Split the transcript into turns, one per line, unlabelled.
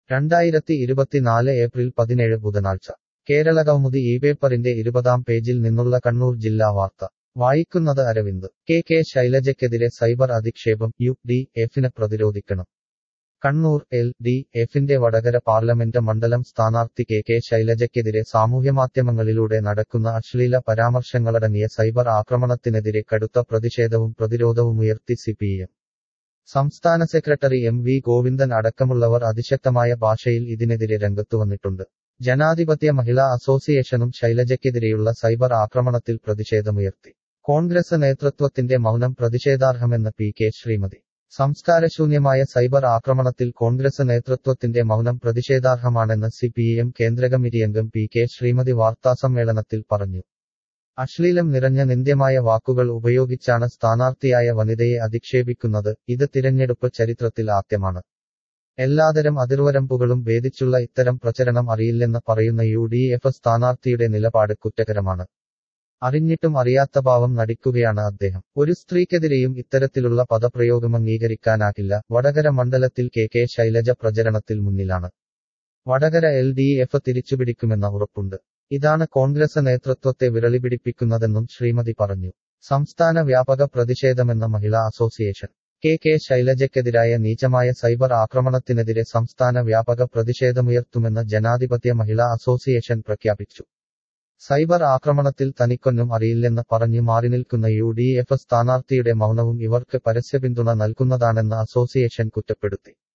രണ്ടായിരത്തി ഇരുപത്തിനാല് ഏപ്രിൽ പതിനേഴ് ബുധനാഴ്ച കേരളകൗമുദി ഈ പേപ്പറിന്റെ ഇരുപതാം പേജിൽ നിന്നുള്ള കണ്ണൂർ ജില്ലാ വാർത്ത വായിക്കുന്നത് അരവിന്ദ് കെ കെ ശൈലജയ്ക്കെതിരെ സൈബർ അധിക്ഷേപം യു ഡി എഫിന് പ്രതിരോധിക്കണം കണ്ണൂർ എൽ ഡി എഫിന്റെ വടകര പാർലമെന്റ് മണ്ഡലം സ്ഥാനാർത്ഥി കെ കെ ശൈലജയ്ക്കെതിരെ സാമൂഹ്യമാധ്യമങ്ങളിലൂടെ നടക്കുന്ന അശ്ലീല പരാമർശങ്ങളടങ്ങിയ സൈബർ ആക്രമണത്തിനെതിരെ കടുത്ത പ്രതിഷേധവും പ്രതിരോധവുമുയർത്തി സിപിഎം സംസ്ഥാന സെക്രട്ടറി എം വി ഗോവിന്ദൻ അടക്കമുള്ളവർ അതിശക്തമായ ഭാഷയിൽ ഇതിനെതിരെ രംഗത്തുവന്നിട്ടുണ്ട് ജനാധിപത്യ മഹിളാ അസോസിയേഷനും ശൈലജയ്ക്കെതിരെയുള്ള സൈബർ ആക്രമണത്തിൽ പ്രതിഷേധമുയർത്തി കോൺഗ്രസ് നേതൃത്വത്തിന്റെ മൗനം പ്രതിഷേധാർഹമെന്ന് പി കെ ശ്രീമതി സംസ്കാരശൂന്യമായ സൈബർ ആക്രമണത്തിൽ കോൺഗ്രസ് നേതൃത്വത്തിന്റെ മൗനം പ്രതിഷേധാർഹമാണെന്ന് സി പി എം കേന്ദ്രകമ്മിറ്റിയംഗം പി കെ ശ്രീമതി വാർത്താസമ്മേളനത്തിൽ പറഞ്ഞു അശ്ലീലം നിറഞ്ഞ നിന്ദ്യമായ വാക്കുകൾ ഉപയോഗിച്ചാണ് സ്ഥാനാർത്ഥിയായ വനിതയെ അധിക്ഷേപിക്കുന്നത് ഇത് തിരഞ്ഞെടുപ്പ് ചരിത്രത്തിൽ ആദ്യമാണ് എല്ലാതരം അതിർവരമ്പുകളും ഭേദിച്ചുള്ള ഇത്തരം പ്രചരണം അറിയില്ലെന്ന് പറയുന്ന യു ഡി എഫ് സ്ഥാനാർത്ഥിയുടെ നിലപാട് കുറ്റകരമാണ് അറിഞ്ഞിട്ടും അറിയാത്ത ഭാവം നടിക്കുകയാണ് അദ്ദേഹം ഒരു സ്ത്രീക്കെതിരെയും ഇത്തരത്തിലുള്ള പദപ്രയോഗം അംഗീകരിക്കാനാകില്ല വടകര മണ്ഡലത്തിൽ കെ കെ ശൈലജ പ്രചരണത്തിൽ മുന്നിലാണ് വടകര എൽ ഡി എഫ് തിരിച്ചുപിടിക്കുമെന്ന ഉറപ്പുണ്ട് ഇതാണ് കോൺഗ്രസ് നേതൃത്വത്തെ വിരളിപിടിപ്പിക്കുന്നതെന്നും ശ്രീമതി പറഞ്ഞു സംസ്ഥാന വ്യാപക പ്രതിഷേധമെന്ന മഹിളാ അസോസിയേഷൻ കെ കെ ശൈലജയ്ക്കെതിരായ നീചമായ സൈബർ ആക്രമണത്തിനെതിരെ സംസ്ഥാന വ്യാപക പ്രതിഷേധമുയർത്തുമെന്ന് ജനാധിപത്യ മഹിളാ അസോസിയേഷൻ പ്രഖ്യാപിച്ചു സൈബർ ആക്രമണത്തിൽ തനിക്കൊന്നും അറിയില്ലെന്ന് പറഞ്ഞു മാറിനിൽക്കുന്ന യു ഡി എഫ് സ്ഥാനാർത്ഥിയുടെ മൗനവും ഇവർക്ക് പരസ്യപിന്തുണ നൽകുന്നതാണെന്ന് അസോസിയേഷൻ കുറ്റപ്പെടുത്തി